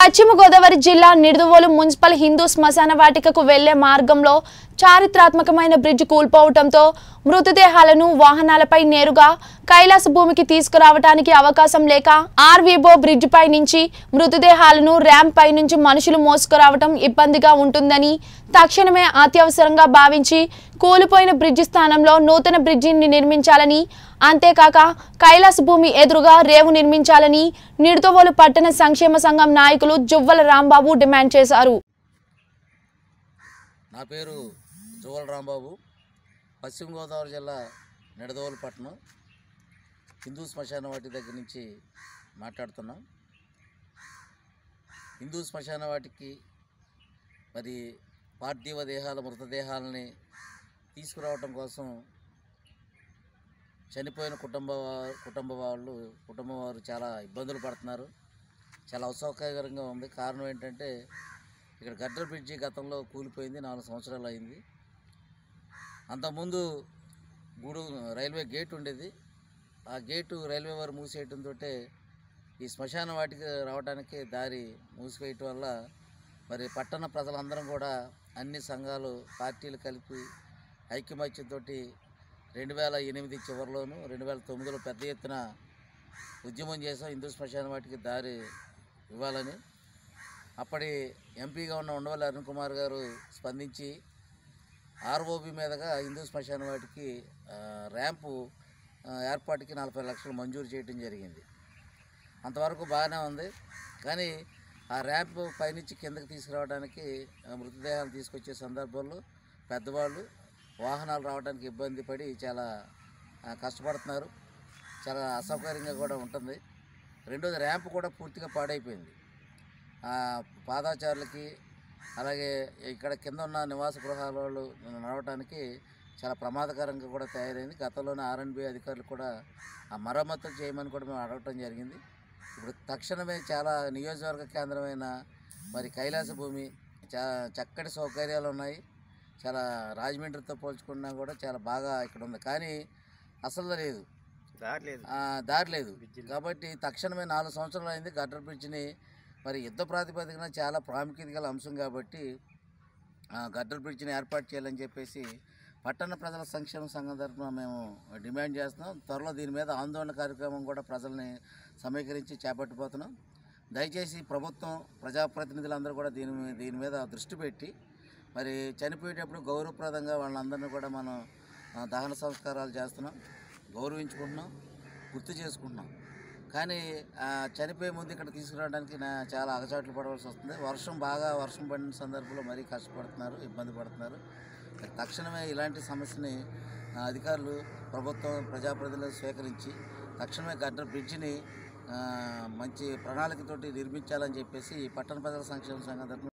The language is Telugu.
పశ్చిమ గోదావరి జిల్లా నిడుదవోలు మున్సిపల్ హిందూ శ్మశాన వాటికకు వెళ్లే మార్గంలో చారిత్రాత్మకమైన బ్రిడ్జ్ కూల్పోవటంతో మృతదేహాలను వాహనాలపై నేరుగా కైలాస భూమికి తీసుకురావడానికి అవకాశం లేక ఆర్వీబో బ్రిడ్జ్ పై నుంచి మృతదేహాలను ర్యాంప్ పై నుంచి మనుషులు మోసుకురావటం ఇబ్బందిగా ఉంటుందని తక్షణమే అత్యవసరంగా భావించి కూలిపోయిన బ్రిడ్జి స్థానంలో నూతన బ్రిడ్జిని నిర్మించాలని అంతేకాక కైలాస భూమి ఎదురుగా రేవు నిర్మించాలని నిడుతవోలు పట్టణ సంక్షేమ సంఘం నాయకులు జువ్వల రాంబాబు డిమాండ్ చేశారు నా పేరు జువల్ రాంబాబు పశ్చిమ గోదావరి జిల్లా నిడదవోలు పట్టణం హిందూ శ్మశాన వాటి దగ్గర నుంచి మాట్లాడుతున్నాం హిందూ శ్మశాన వాటికి మరి పార్థివ దేహాల మృతదేహాలని తీసుకురావటం కోసం చనిపోయిన కుటుంబ వా- కుటుంబ వాళ్ళు కుటుంబం వారు చాలా ఇబ్బందులు పడుతున్నారు చాలా అసౌకర్యంగా ఉంది కారణం ఏంటంటే ఇక్కడ గడ్డర్ బ్రిడ్జి గతంలో కూలిపోయింది నాలుగు సంవత్సరాలు అయింది అంతకుముందు గూడు రైల్వే గేట్ ఉండేది ఆ గేటు రైల్వే వారు మూసేయటంతో ఈ శ్మశాన వాటికి రావడానికి దారి మూసివేయటం వల్ల మరి పట్టణ ప్రజలందరం కూడా అన్ని సంఘాలు పార్టీలు కలిపి ఐక్యమత్యంతో రెండు వేల ఎనిమిది చివరిలోను రెండు వేల తొమ్మిదిలో పెద్ద ఎత్తున ఉద్యమం చేసాం హిందూ శ్మశాన వాటికి దారి ఇవ్వాలని అప్పటి ఎంపీగా ఉన్న ఉండవల్లి అరుణ్ కుమార్ గారు స్పందించి ఆర్ఓబి మీదుగా హిందూ శ్మశాన వాటికి ఆ, ర్యాంపు ఆ, ఏర్పాటుకి నలభై లక్షలు మంజూరు చేయడం జరిగింది అంతవరకు బాగానే ఉంది కానీ ఆ ర్యాంప్ పైనుంచి కిందకి తీసుకురావడానికి ఆ, మృతదేహాలు తీసుకొచ్చే సందర్భంలో పెద్దవాళ్ళు వాహనాలు రావడానికి ఇబ్బంది పడి చాలా ఆ, కష్టపడుతున్నారు చాలా అసౌకర్యంగా కూడా ఉంటుంది రెండోది ర్యాంప్ కూడా పూర్తిగా పాడైపోయింది ఆ, పాదాచారులకి అలాగే ఇక్కడ కింద ఉన్న నివాస గృహాల వాళ్ళు నడవటానికి చాలా ప్రమాదకరంగా కూడా తయారైంది గతంలోనే ఆర్ఎన్బి అధికారులు కూడా ఆ మరమ్మతులు చేయమని కూడా మేము అడగటం జరిగింది ఇప్పుడు తక్షణమే చాలా నియోజకవర్గ కేంద్రమైన మరి కైలాస భూమి చా చక్కటి సౌకర్యాలు ఉన్నాయి చాలా రాజమండ్రితో పోల్చుకున్నా కూడా చాలా బాగా ఇక్కడ ఉంది కానీ అసలు లేదు దారి లేదు ఆ, దారి లేదు కాబట్టి తక్షణమే నాలుగు సంవత్సరాలు అయింది గడ్డర్ బ్రిడ్జ్ని మరి యుద్ధ ప్రాతిపదికన చాలా ప్రాముఖ్యత గల అంశం కాబట్టి ఆ, గడ్డర్ బ్రిడ్జ్ని ఏర్పాటు చేయాలని చెప్పేసి పట్టణ ప్రజల సంక్షేమ సంఘం తరఫున మేము డిమాండ్ చేస్తున్నాం త్వరలో దీని మీద ఆందోళన కార్యక్రమం కూడా ప్రజల్ని సమీకరించి చేపట్టిపోతున్నాం దయచేసి ప్రభుత్వం ప్రజాప్రతినిధులందరూ కూడా దీని మీ- దీని మీద దృష్టి పెట్టి మరి చనిపోయేటప్పుడు గౌరవప్రదంగా వాళ్ళందరినీ కూడా మనం ఆ, దహన సంస్కారాలు చేస్తున్నాం గౌరవించుకుంటున్నాం గుర్తు చేసుకుంటున్నాం కానీ ఆ, చనిపోయే ముందు ఇక్కడ తీసుకురావడానికి నా చాలా అగచాట్లు పడవలసి వస్తుంది వర్షం బాగా వర్షం పడిన సందర్భంలో మరీ కష్టపడుతున్నారు ఇబ్బంది పడుతున్నారు మరి తక్షణమే ఇలాంటి సమస్యని ఆ, అధికారులు ప్రభుత్వం ప్రజాప్రతినిధులు స్వీకరించి తక్షణమే గడ్డర్ బ్రిడ్జిని ఆ, మంచి ప్రణాళికతోటి నిర్మించాలని చెప్పేసి ఈ పట్టణ ప్రజల సంక్షేమ సంఘం తరఫున